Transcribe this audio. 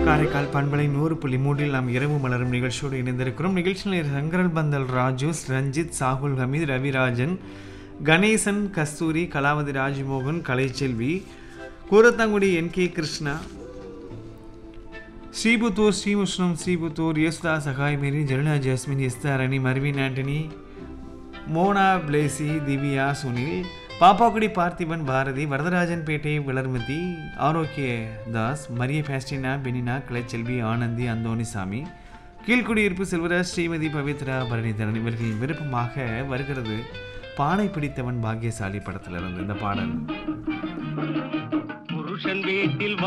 காரைக்கால் பண்பலை நூறு புள்ளி மூன்றில் நாம் இரவு மலரும் நிகழ்ச்சியோடு இணைந்திருக்கிறோம் நிகழ்ச்சியில் Sankaranpandal Raju Ranjith Sahul Hameed Ravirajan Ganesan Kasthuri Kalavathi Rajmohan Kalaiselvi Koorathankudi N K Krishna Sriputhur Srimushnam Sriputhur Yesudha Sahay Mary Jeruna Jasmine Esther Annie Marvin Antony Mona Blessy Divya Sunil Pappakudi Parthiban Bharathi Varadharajan Pettai Valarmathi Arokya Das Maria பேஸ்டினா பெனினா Kalaiselvi Anandhi Anthonisamy கீழ்குடியிருப்பு Selvaraj Srimathi Pavithra Bharanidharan இவர்களின் விருப்பமாக வருகிறது பானை பிடித்தவன் பாக்கியசாலி படத்திலிருந்து இந்த பாடல் புருஷன் வீட்டில்